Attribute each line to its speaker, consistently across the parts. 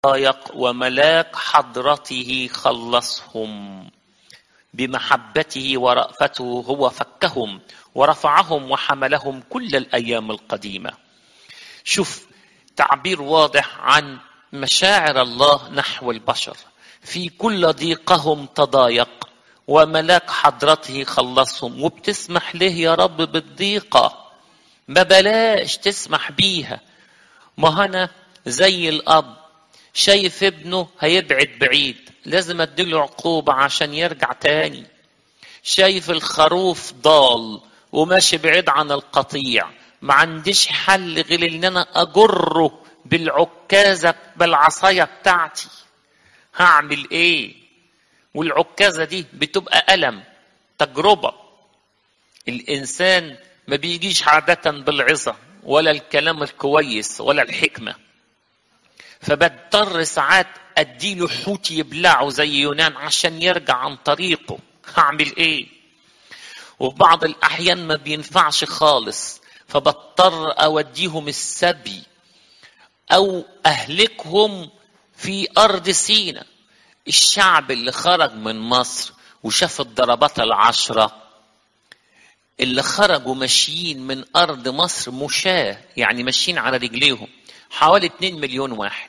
Speaker 1: ضايق وملاك حضرته خلصهم بمحبته ورأفته هو فكهم ورفعهم وحملهم كل الأيام القديمة شوف تعبير واضح عن مشاعر الله نحو البشر في كل ضيقهم تضايق وملاك حضرته خلصهم وبتسمح له يا رب بالضيقة ما بلاش تسمح بيها ما أنا زي الأب شايف ابنه هيبعد بعيد لازم اديله عقوبة عشان يرجع تاني شايف الخروف ضال وماشي بعيد عن القطيع ما عنديش حل غير ان انا اجره بالعكازة بالعصاية بتاعتي هعمل ايه والعكازة دي بتبقى ألم تجربة الإنسان ما بيجيش عادة بالعظة ولا الكلام الكويس ولا الحكمة فبضطر ساعات اديله حوت يبلعه زي يونان عشان يرجع عن طريقه هعمل ايه وفي بعض الاحيان ما بينفعش خالص فبضطر اوديهم السبي او اهلكهم في ارض سينا الشعب اللي خرج من مصر وشاف الضربات العشره اللي خرجوا ماشيين من ارض مصر مشاه يعني ماشيين على رجليهم حوالي 2 مليون واحد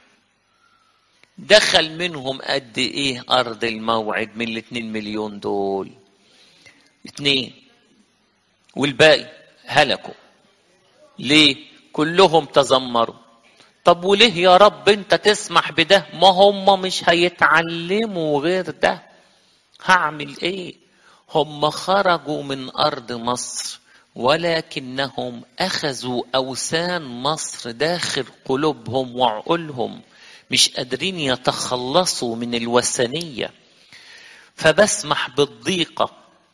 Speaker 1: دخل منهم قد ايه ارض الموعد من الاتنين مليون دول اتنين والباقي هلكوا ليه كلهم تذمروا طب وليه يا رب انت تسمح بده ما هم مش هيتعلموا غير ده هعمل ايه هم خرجوا من ارض مصر ولكنهم اخذوا اوثان مصر داخل قلوبهم وعقولهم مش قادرين يتخلصوا من الوثنيه فبسمح بالضيقه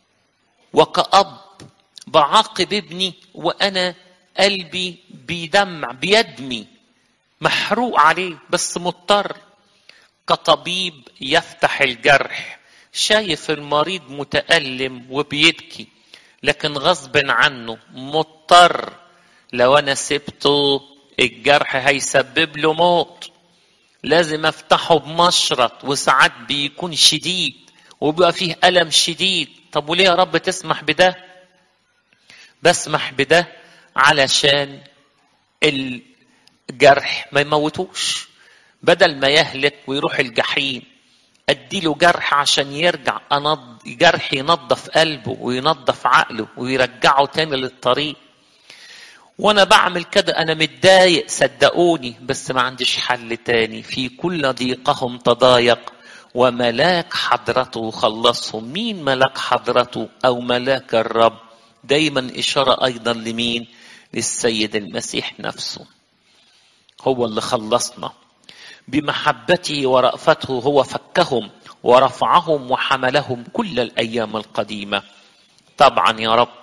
Speaker 1: وكأب بعاقب ابني وانا قلبي بيدمع بيدمي محروق عليه بس مضطر كطبيب يفتح الجرح شايف المريض متألم وبيبكي لكن غصب عنه مضطر لو انا سبته الجرح هيسبب له موت لازم افتحه بمشرط وساعات بيكون شديد وبيبقى فيه ألم شديد طب وليه يا رب تسمح بده بسمح بده علشان الجرح ما يموتوش بدل ما يهلك ويروح الجحيم اديله جرح عشان يرجع أنض... جرح ينظف قلبه وينظف عقله ويرجعه تاني للطريق وانا بعمل كده انا متضايق صدقوني بس ما عنديش حل تاني في كل ضيقهم تضايق وملاك حضرته خلصهم مين ملاك حضرته او ملاك الرب دايما اشاره ايضا لمين للسيد المسيح نفسه هو اللي خلصنا بمحبته ورأفته هو فكهم ورفعهم وحملهم كل الأيام القديمة طبعا يا رب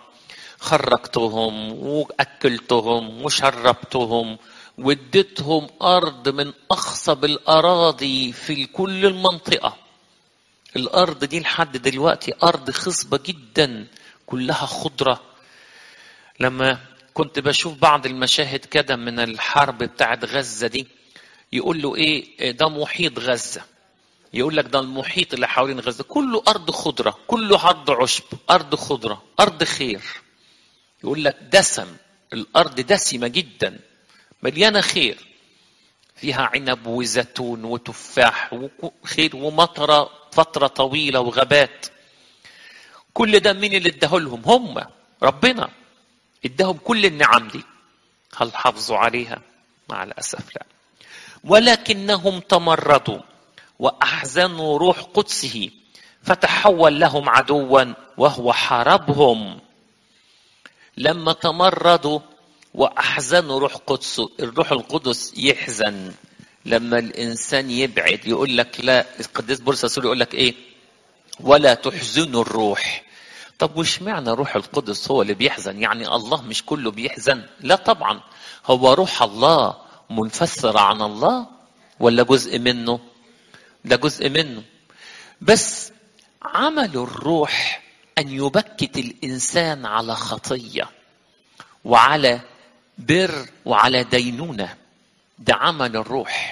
Speaker 1: خرجتهم وأكلتهم وشربتهم واديتهم أرض من أخصب الأراضي في كل المنطقة الأرض دي لحد دلوقتي أرض خصبة جدا كلها خضرة لما كنت بشوف بعض المشاهد كده من الحرب بتاعت غزة دي يقول له ايه ده محيط غزة يقول لك ده المحيط اللي حوالين غزة كله أرض خضرة كله أرض عشب أرض خضرة أرض خير يقول لك دسم الأرض دسمة جدا مليانة خير فيها عنب وزيتون وتفاح وخير ومطرة فترة طويلة وغابات كل ده مين اللي اداهولهم هم ربنا اداهم كل النعم دي هل حافظوا عليها مع الأسف لا ولكنهم تمردوا واحزنوا روح قدسه فتحول لهم عدوا وهو حاربهم لما تمردوا واحزنوا روح قدسه الروح القدس يحزن لما الانسان يبعد يقول لك لا القديس بولس الرسول يقول لك ايه ولا تحزنوا الروح طب وش معنى روح القدس هو اللي بيحزن يعني الله مش كله بيحزن لا طبعا هو روح الله منفسرة عن الله ولا جزء منه ده جزء منه بس عمل الروح أن يبكت الإنسان على خطية وعلى بر وعلى دينونة ده عمل الروح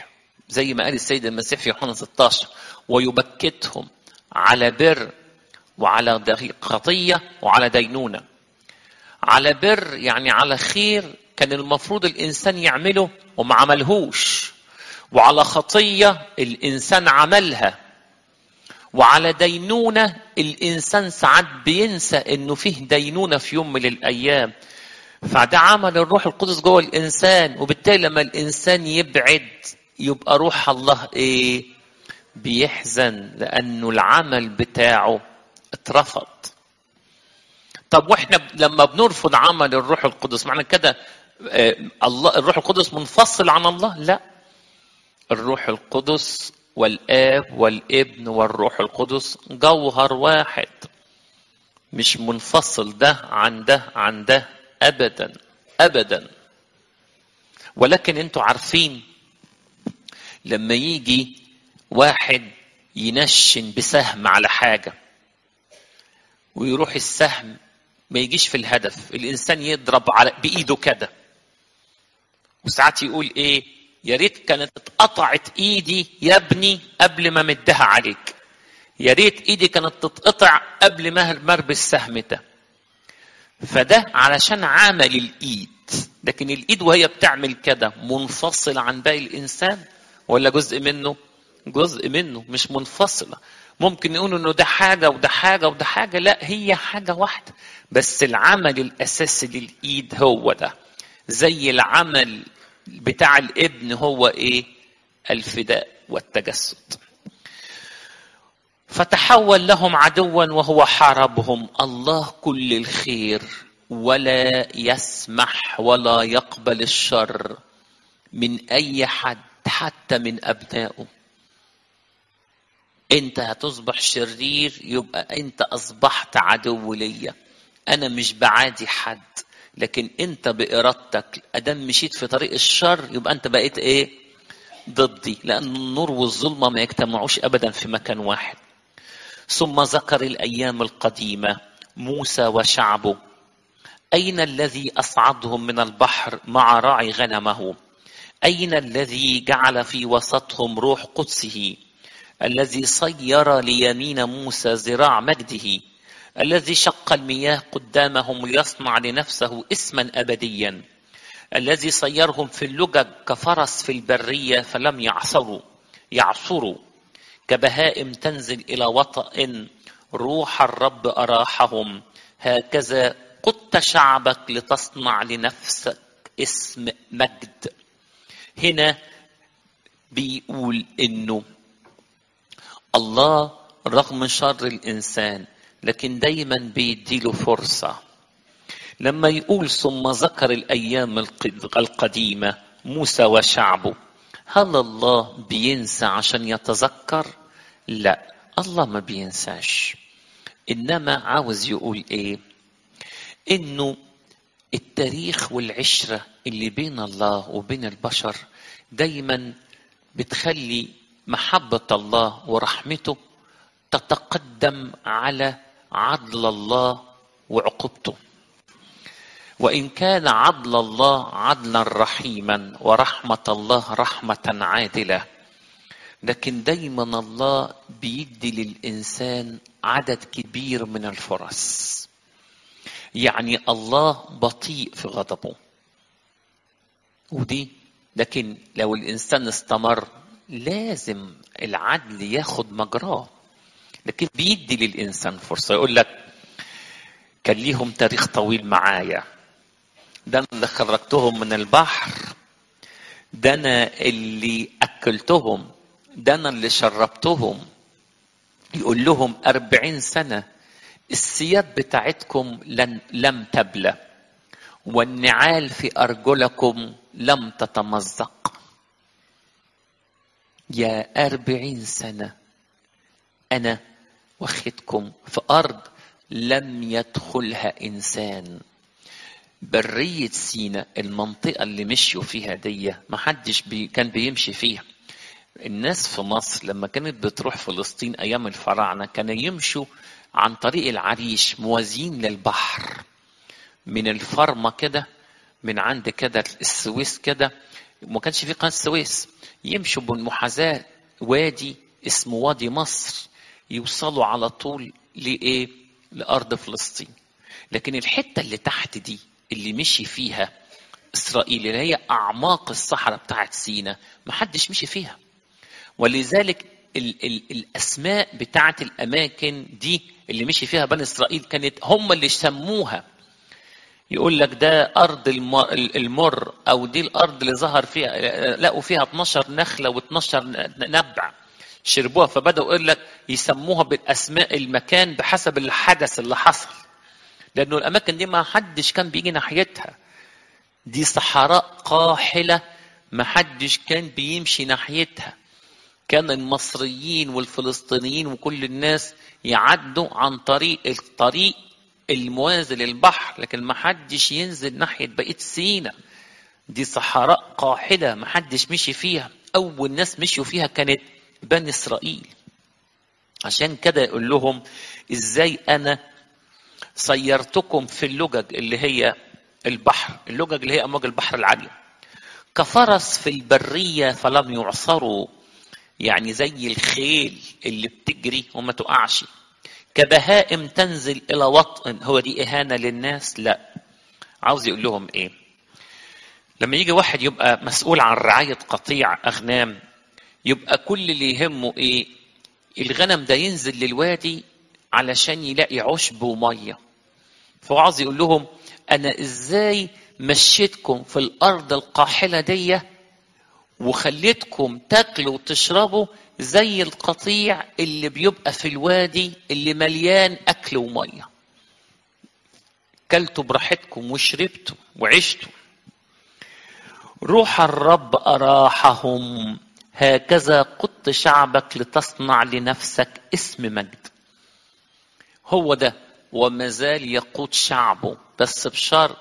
Speaker 1: زي ما قال السيد المسيح في يوحنا 16 ويبكتهم على بر وعلى خطية وعلى دينونة على بر يعني على خير كان المفروض الإنسان يعمله وما عملهوش وعلى خطية الإنسان عملها وعلى دينونة الإنسان ساعات بينسى إنه فيه دينونة في يوم من الأيام فده عمل الروح القدس جوه الإنسان وبالتالي لما الإنسان يبعد يبقى روح الله إيه بيحزن لأنه العمل بتاعه اترفض طب واحنا لما بنرفض عمل الروح القدس معنى كده الله الروح القدس منفصل عن الله لا الروح القدس والاب والابن والروح القدس جوهر واحد مش منفصل ده عن ده عن ده ابدا ابدا ولكن انتوا عارفين لما يجي واحد ينشن بسهم على حاجه ويروح السهم ما يجيش في الهدف الانسان يضرب على بايده كده وساعات يقول ايه يا ريت كانت اتقطعت ايدي يا ابني قبل ما مدها عليك يا ريت ايدي كانت تتقطع قبل ما مرمي السهم ده فده علشان عمل الايد لكن الايد وهي بتعمل كده منفصله عن باقي الانسان ولا جزء منه جزء منه مش منفصله ممكن نقول انه ده حاجه وده حاجه وده حاجه لا هي حاجه واحده بس العمل الاساسي للايد هو ده زي العمل بتاع الابن هو ايه الفداء والتجسد فتحول لهم عدوا وهو حاربهم الله كل الخير ولا يسمح ولا يقبل الشر من اي حد حتى من ابنائه انت هتصبح شرير يبقى انت اصبحت عدو ليا انا مش بعادي حد لكن انت بارادتك ادام مشيت في طريق الشر يبقى انت بقيت ايه ضدي لان النور والظلمه ما يجتمعوش ابدا في مكان واحد ثم ذكر الايام القديمه موسى وشعبه اين الذي اصعدهم من البحر مع راعي غنمه اين الذي جعل في وسطهم روح قدسه الذي صير ليمين موسى ذراع مجده الذي شق المياه قدامهم ليصنع لنفسه اسما ابديا الذي صيرهم في اللجج كفرس في البريه فلم يعصروا يعصروا كبهائم تنزل الى وطأ روح الرب اراحهم هكذا قدت شعبك لتصنع لنفسك اسم مجد هنا بيقول انه الله رغم شر الانسان لكن دايما بيديله فرصه لما يقول ثم ذكر الايام القديمه موسى وشعبه هل الله بينسى عشان يتذكر لا الله ما بينساش انما عاوز يقول ايه انه التاريخ والعشره اللي بين الله وبين البشر دايما بتخلي محبه الله ورحمته تتقدم على عدل الله وعقوبته وان كان عدل الله عدلا رحيما ورحمه الله رحمه عادله لكن دايما الله بيدي للانسان عدد كبير من الفرص يعني الله بطيء في غضبه ودي لكن لو الانسان استمر لازم العدل ياخد مجراه لكن بيدي للانسان فرصه يقول لك كان ليهم تاريخ طويل معايا ده انا اللي خرجتهم من البحر ده انا اللي اكلتهم ده انا اللي شربتهم يقول لهم أربعين سنة الثياب بتاعتكم لن لم تبلى والنعال في أرجلكم لم تتمزق يا أربعين سنة أنا واخدكم في أرض لم يدخلها إنسان برية سينا المنطقة اللي مشيوا فيها دي ما حدش بي كان بيمشي فيها الناس في مصر لما كانت بتروح فلسطين أيام الفراعنة كانوا يمشوا عن طريق العريش موازين للبحر من الفرمة كده من عند كده السويس كده ما كانش في قناه السويس يمشوا بالمحاذاه وادي اسمه وادي مصر يوصلوا على طول لايه لارض فلسطين لكن الحته اللي تحت دي اللي مشي فيها اسرائيل اللي هي اعماق الصحراء بتاعت سينا ما حدش مشي فيها ولذلك ال ال الاسماء بتاعت الاماكن دي اللي مشي فيها بني اسرائيل كانت هم اللي سموها يقول لك ده ارض المر او دي الارض اللي ظهر فيها لقوا فيها 12 نخله و12 نبع شربوها فبداوا يقول لك يسموها بالاسماء المكان بحسب الحدث اللي حصل لانه الاماكن دي ما حدش كان بيجي ناحيتها دي صحراء قاحله ما حدش كان بيمشي ناحيتها كان المصريين والفلسطينيين وكل الناس يعدوا عن طريق الطريق الموازي للبحر لكن ما حدش ينزل ناحية بقية سينا دي صحراء قاحلة ما حدش مشي فيها أول ناس مشوا فيها كانت بني إسرائيل عشان كده يقول لهم إزاي أنا صيرتكم في اللجج اللي هي البحر اللجج اللي هي أمواج البحر العالية كفرس في البرية فلم يعصروا يعني زي الخيل اللي بتجري وما تقعش كبهائم تنزل الى وطن هو دي اهانه للناس لا عاوز يقول لهم ايه لما يجي واحد يبقى مسؤول عن رعايه قطيع اغنام يبقى كل اللي يهمه ايه الغنم ده ينزل للوادي علشان يلاقي عشب وميه فهو عاوز يقول لهم انا ازاي مشيتكم في الارض القاحله دي وخليتكم تاكلوا وتشربوا زي القطيع اللي بيبقى في الوادي اللي مليان اكل وميه كلتوا براحتكم وشربتوا وعشتوا روح الرب اراحهم هكذا قدت شعبك لتصنع لنفسك اسم مجد هو ده وما زال يقود شعبه بس بشرط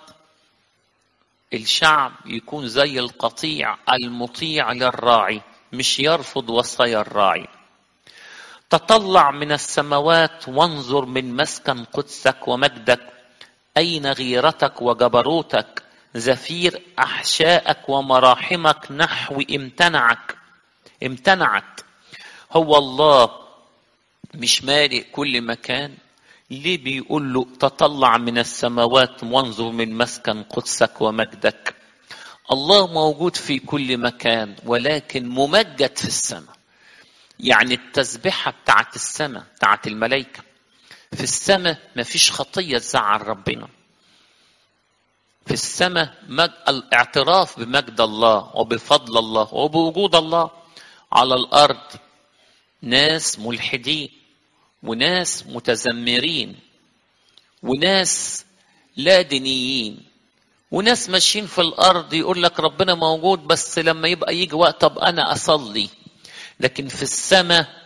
Speaker 1: الشعب يكون زي القطيع المطيع للراعي مش يرفض وصايا الراعي تطلع من السماوات وانظر من مسكن قدسك ومجدك أين غيرتك وجبروتك زفير أحشائك ومراحمك نحو امتنعك امتنعت هو الله مش مالئ كل مكان ليه بيقول له تطلع من السماوات وانظر من مسكن قدسك ومجدك الله موجود في كل مكان ولكن ممجد في السماء يعني التسبيحة بتاعت السماء بتاعت الملائكة في السماء مفيش خطية تزعل ربنا في السماء مج... الاعتراف بمجد الله وبفضل الله وبوجود الله على الأرض ناس ملحدين وناس متذمرين وناس لا دينيين وناس ماشيين في الارض يقول لك ربنا موجود بس لما يبقى يجي وقت طب انا اصلي لكن في السماء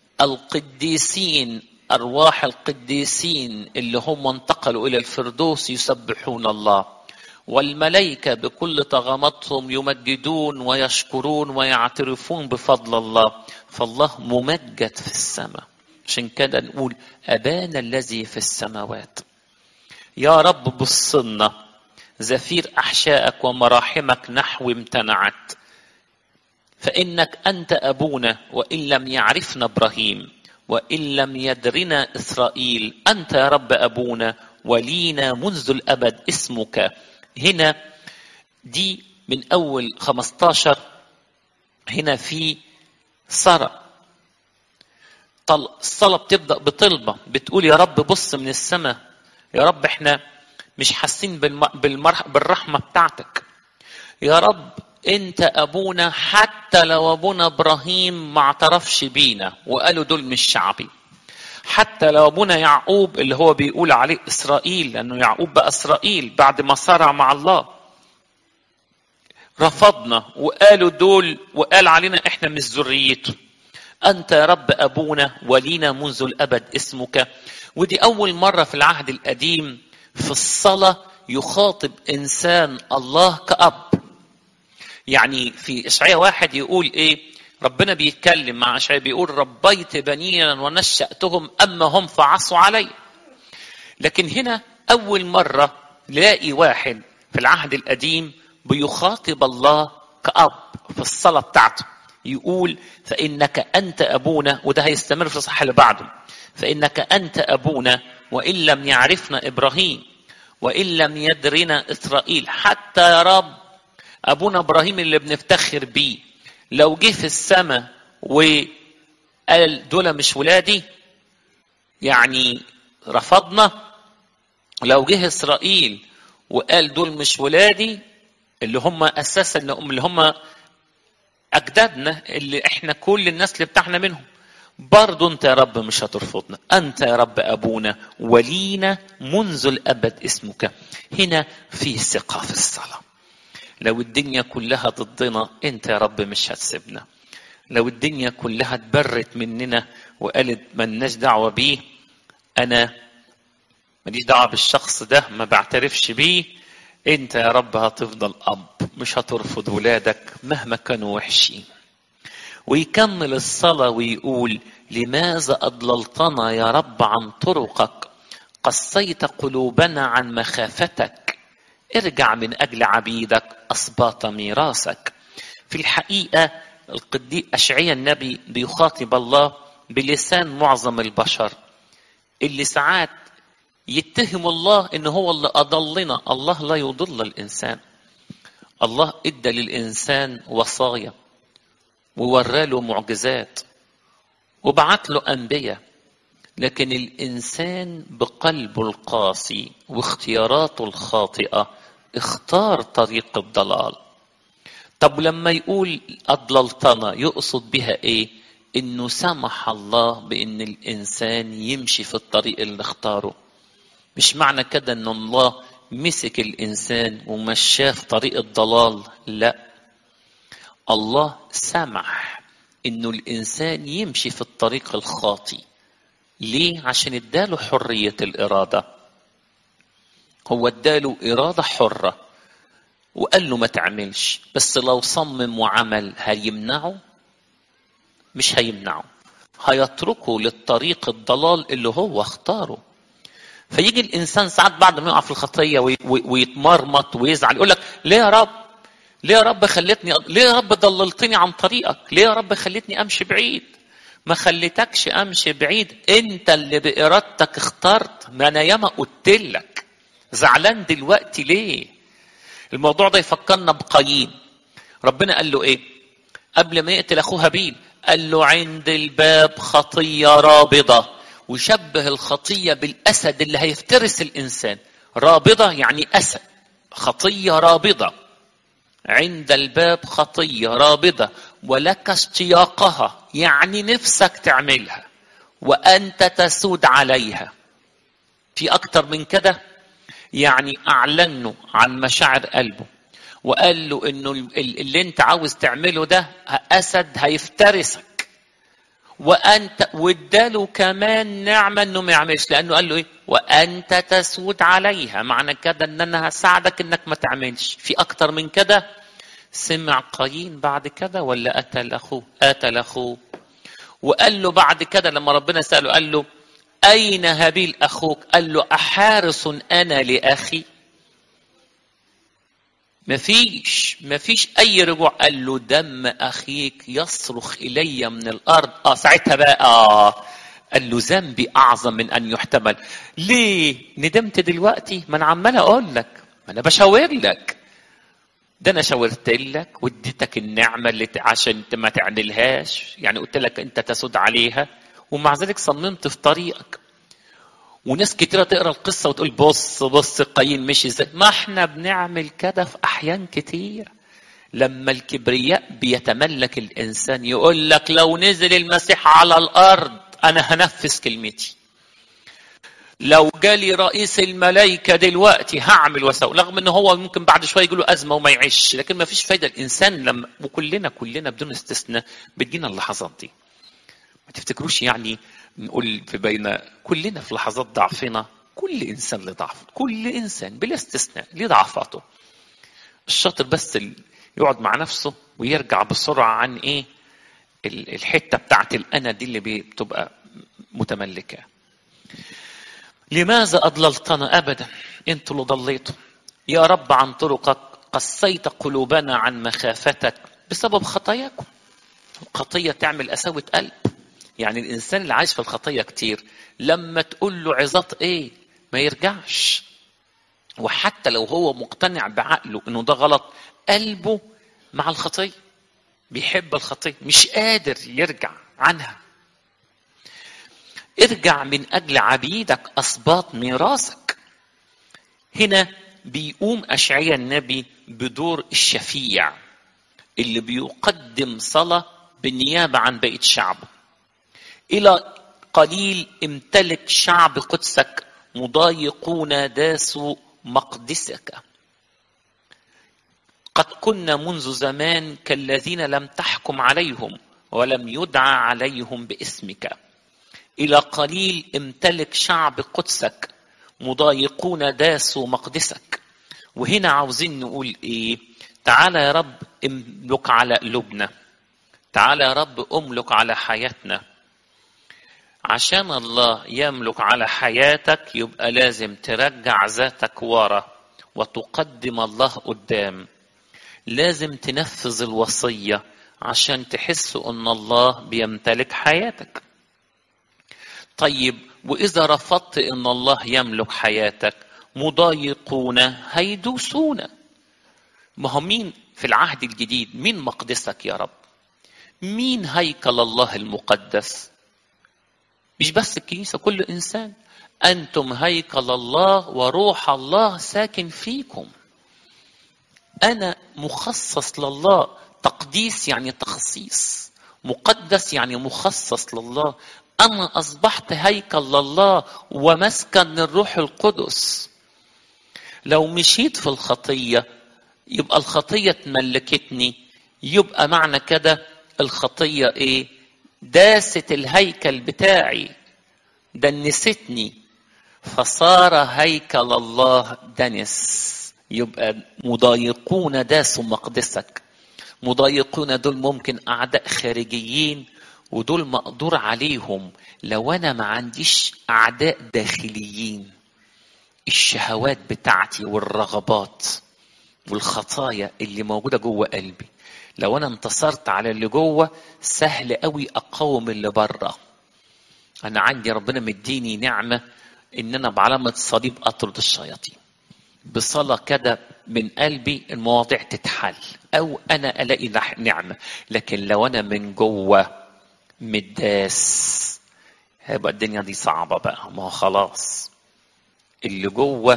Speaker 1: القديسين ارواح القديسين اللي هم انتقلوا الى الفردوس يسبحون الله والملائكه بكل طغمتهم يمجدون ويشكرون ويعترفون بفضل الله فالله ممجد في السماء عشان كده نقول ابانا الذي في السماوات يا رب بصنا زفير احشائك ومراحمك نحو امتنعت فانك انت ابونا وان لم يعرفنا ابراهيم وان لم يدرنا اسرائيل انت يا رب ابونا ولينا منذ الابد اسمك هنا دي من اول 15 هنا في صرع الصلاة بتبدأ بطلبة بتقول يا رب بص من السماء يا رب احنا مش حاسين بالمرح بالرحمة بتاعتك يا رب انت ابونا حتى لو ابونا ابراهيم ما اعترفش بينا وقالوا دول مش شعبي حتى لو ابونا يعقوب اللي هو بيقول عليه اسرائيل لانه يعقوب بقى اسرائيل بعد ما صارع مع الله رفضنا وقالوا دول وقال علينا احنا مش ذريته انت يا رب ابونا ولينا منذ الابد اسمك ودي اول مره في العهد القديم في الصلاه يخاطب انسان الله كاب يعني في اشعياء واحد يقول ايه ربنا بيتكلم مع اشعياء بيقول ربيت بنينا ونشاتهم اما هم فعصوا علي لكن هنا اول مره نلاقي واحد في العهد القديم بيخاطب الله كأب في الصلاة بتاعته يقول فإنك أنت أبونا وده هيستمر في الصح اللي بعده فإنك أنت أبونا وإن لم يعرفنا إبراهيم وإن لم يدرنا إسرائيل حتى يا رب أبونا إبراهيم اللي بنفتخر بيه لو جه في السماء وقال دول مش ولادي يعني رفضنا لو جه إسرائيل وقال دول مش ولادي اللي هم أساسا اللي هم أجدادنا اللي إحنا كل الناس اللي بتاعنا منهم برضو أنت يا رب مش هترفضنا أنت يا رب أبونا ولينا منذ الأبد اسمك هنا في ثقة في الصلاة لو الدنيا كلها ضدنا أنت يا رب مش هتسيبنا لو الدنيا كلها اتبرت مننا وقالت ملناش دعوة بيه أنا ماليش دعوة بالشخص ده ما بعترفش بيه انت يا رب هتفضل اب مش هترفض ولادك مهما كانوا وحشين ويكمل الصلاة ويقول لماذا أضللتنا يا رب عن طرقك قسيت قلوبنا عن مخافتك ارجع من أجل عبيدك أسباط ميراثك في الحقيقة القديس أشعيا النبي بيخاطب الله بلسان معظم البشر اللي ساعات يتهم الله ان هو اللي اضلنا الله لا يضل الانسان الله ادى للانسان وصايا ووراله معجزات وبعت له انبياء لكن الانسان بقلبه القاسي واختياراته الخاطئه اختار طريق الضلال طب لما يقول اضللتنا يقصد بها ايه انه سمح الله بان الانسان يمشي في الطريق اللي اختاره مش معنى كده ان الله مسك الانسان ومشاه في طريق الضلال لا الله سمح انه الانسان يمشي في الطريق الخاطي ليه عشان اداله حريه الاراده هو اداله اراده حره وقال له ما تعملش بس لو صمم وعمل هيمنعه مش هيمنعه هيتركه للطريق الضلال اللي هو اختاره فيجي الانسان ساعات بعد ما يقع في الخطيه ويتمرمط ويزعل يقول لك ليه يا رب ليه يا رب خلتني ليه يا رب ضللتني عن طريقك ليه يا رب خلتني امشي بعيد ما خليتكش امشي بعيد انت اللي بارادتك اخترت ما انا ياما قلت لك زعلان دلوقتي ليه الموضوع ده يفكرنا بقايين ربنا قال له ايه قبل ما يقتل اخوه هابيل قال له عند الباب خطيه رابضه وشبه الخطيه بالاسد اللي هيفترس الانسان رابضه يعني اسد خطيه رابضه عند الباب خطيه رابضه ولك اشتياقها يعني نفسك تعملها وانت تسود عليها في اكتر من كده يعني اعلنه عن مشاعر قلبه وقال له انه اللي انت عاوز تعمله ده اسد هيفترسك وانت واداله كمان نعمه انه ما يعملش لانه قال له ايه وانت تسود عليها معنى كده ان انا هساعدك انك ما تعملش في اكتر من كده سمع قايين بعد كده ولا قتل اخوه قتل اخوه وقال له بعد كده لما ربنا ساله قال له اين هابيل اخوك قال له احارس انا لاخي مفيش مفيش اي رجوع قال له دم اخيك يصرخ الي من الارض اه ساعتها بقى اه قال له ذنبي اعظم من ان يحتمل ليه ندمت دلوقتي ما انا عمال اقول لك ما انا بشاور لك ده انا شاورت لك واديتك النعمه اللي عشان ما تعملهاش يعني قلت لك انت تسود عليها ومع ذلك صممت في طريقك وناس كتيرة تقرا القصة وتقول بص بص قايين مشي ازاي ما احنا بنعمل كده في أحيان كتير لما الكبرياء بيتملك الإنسان يقول لك لو نزل المسيح على الأرض أنا هنفذ كلمتي لو جالي رئيس الملائكة دلوقتي هعمل واسوي رغم ان هو ممكن بعد شوية يجيله أزمة وما يعيش لكن ما فيش فايدة الإنسان لما وكلنا كلنا بدون استثناء بتجينا اللحظات دي ما تفتكروش يعني نقول في بين كلنا في لحظات ضعفنا كل انسان له ضعف كل انسان بلا استثناء له ضعفاته الشاطر بس يقعد مع نفسه ويرجع بسرعه عن ايه الحته بتاعت الانا دي اللي بتبقى متملكه لماذا اضللتنا ابدا انتوا اللي ضليتوا يا رب عن طرقك قسيت قلوبنا عن مخافتك بسبب خطاياكم الخطيه تعمل قساوه قلب يعني الانسان اللي عايش في الخطيه كتير لما تقول له عظات ايه ما يرجعش وحتى لو هو مقتنع بعقله انه ده غلط قلبه مع الخطيه بيحب الخطيه مش قادر يرجع عنها ارجع من اجل عبيدك اسباط ميراثك هنا بيقوم اشعيا النبي بدور الشفيع اللي بيقدم صلاه بالنيابه عن بقيه شعبه الى قليل امتلك شعب قدسك مضايقون داسوا مقدسك قد كنا منذ زمان كالذين لم تحكم عليهم ولم يدعى عليهم باسمك الى قليل امتلك شعب قدسك مضايقون داسوا مقدسك وهنا عاوزين نقول ايه تعالى يا رب املك على قلوبنا تعالى يا رب املك على حياتنا عشان الله يملك على حياتك يبقى لازم ترجع ذاتك ورا وتقدم الله قدام لازم تنفذ الوصية عشان تحس ان الله بيمتلك حياتك طيب واذا رفضت ان الله يملك حياتك مضايقون هيدوسون ما هم مين في العهد الجديد مين مقدسك يا رب مين هيكل الله المقدس مش بس الكنيسة كل إنسان أنتم هيكل الله وروح الله ساكن فيكم أنا مخصص لله تقديس يعني تخصيص مقدس يعني مخصص لله أنا أصبحت هيكل لله ومسكن للروح القدس لو مشيت في الخطية يبقى الخطية تملكتني يبقى معنى كده الخطية إيه داست الهيكل بتاعي دنستني فصار هيكل الله دنس يبقى مضايقون داسوا مقدسك مضايقون دول ممكن أعداء خارجيين ودول مقدور عليهم لو أنا ما عنديش أعداء داخليين الشهوات بتاعتي والرغبات والخطايا اللي موجودة جوه قلبي لو انا انتصرت على اللي جوه سهل قوي اقاوم اللي بره انا عندي ربنا مديني نعمه ان انا بعلامه صليب اطرد الشياطين بصلاه كده من قلبي المواضيع تتحل او انا الاقي نعمه لكن لو انا من جوه مداس هيبقى الدنيا دي صعبه بقى ما هو خلاص اللي جوه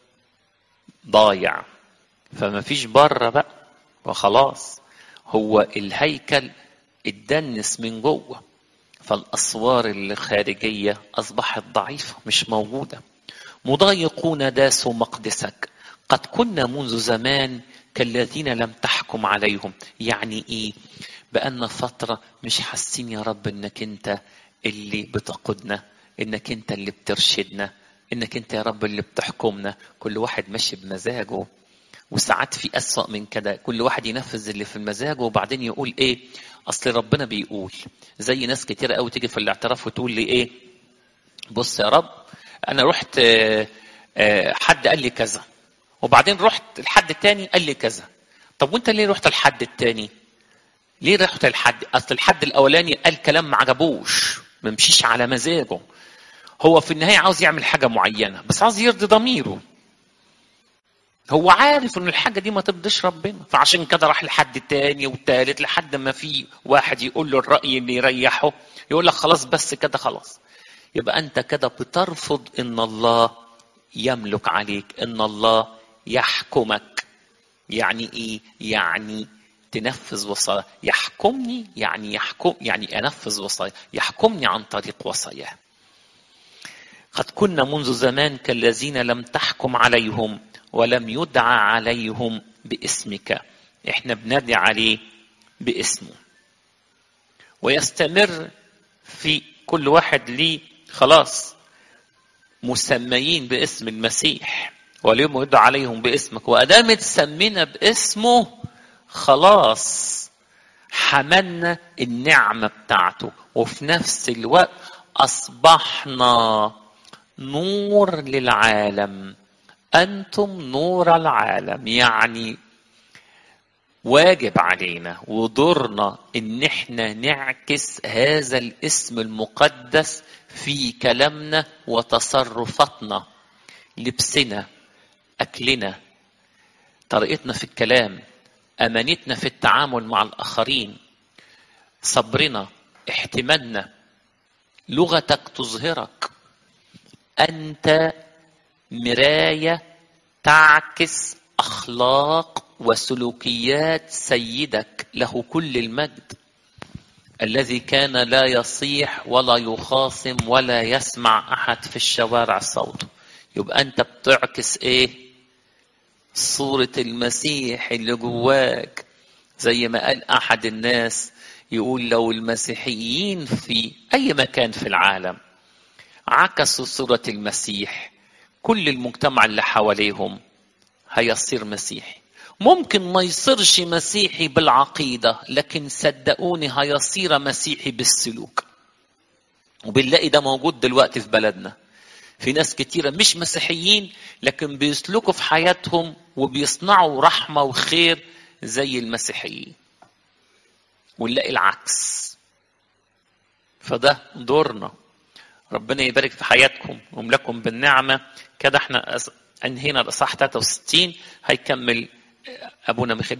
Speaker 1: ضايع فما فيش بره بقى وخلاص هو الهيكل اتدنس من جوه فالاسوار الخارجيه اصبحت ضعيفه مش موجوده مضايقون داسوا مقدسك قد كنا منذ زمان كالذين لم تحكم عليهم يعني ايه بقالنا فتره مش حاسين يا رب انك انت اللي بتقودنا انك انت اللي بترشدنا انك انت يا رب اللي بتحكمنا كل واحد ماشي بمزاجه وساعات في أسوأ من كده كل واحد ينفذ اللي في المزاج وبعدين يقول ايه اصل ربنا بيقول زي ناس كتير قوي تيجي في الاعتراف وتقول لي ايه بص يا رب انا رحت حد قال لي كذا وبعدين رحت لحد تاني قال لي كذا طب وانت ليه رحت لحد التاني ليه رحت لحد اصل الحد الاولاني قال كلام ما عجبوش ما مشيش على مزاجه هو في النهايه عاوز يعمل حاجه معينه بس عاوز يرضي ضميره هو عارف ان الحاجه دي ما ترضيش ربنا فعشان كده راح لحد تاني وتالت لحد ما في واحد يقول له الراي اللي يريحه يقول لك خلاص بس كده خلاص يبقى انت كده بترفض ان الله يملك عليك ان الله يحكمك يعني ايه يعني تنفذ وصايا يحكمني يعني يحكم يعني انفذ وصايا يحكمني عن طريق وصاياه قد كنا منذ زمان كالذين لم تحكم عليهم ولم يدعى عليهم باسمك احنا بندعي عليه باسمه ويستمر في كل واحد ليه خلاص مسميين باسم المسيح واليوم يدعى عليهم باسمك وادام اتسمينا باسمه خلاص حملنا النعمه بتاعته وفي نفس الوقت اصبحنا نور للعالم انتم نور العالم يعني واجب علينا ودورنا ان احنا نعكس هذا الاسم المقدس في كلامنا وتصرفاتنا لبسنا اكلنا طريقتنا في الكلام امانتنا في التعامل مع الاخرين صبرنا احتمالنا لغتك تظهرك انت مرايه تعكس اخلاق وسلوكيات سيدك له كل المجد الذي كان لا يصيح ولا يخاصم ولا يسمع احد في الشوارع صوته يبقى انت بتعكس ايه صورة المسيح اللي جواك زي ما قال احد الناس يقول لو المسيحيين في اي مكان في العالم عكسوا صورة المسيح كل المجتمع اللي حواليهم هيصير مسيحي ممكن ما يصيرش مسيحي بالعقيدة لكن صدقوني هيصير مسيحي بالسلوك وبنلاقي ده موجود دلوقتي في بلدنا في ناس كتيرة مش مسيحيين لكن بيسلكوا في حياتهم وبيصنعوا رحمة وخير زي المسيحيين ونلاقي العكس فده دورنا ربنا يبارك في حياتكم ويملكم بالنعمة كده احنا انهينا الاصحاح 63 هيكمل ابونا ميخائيل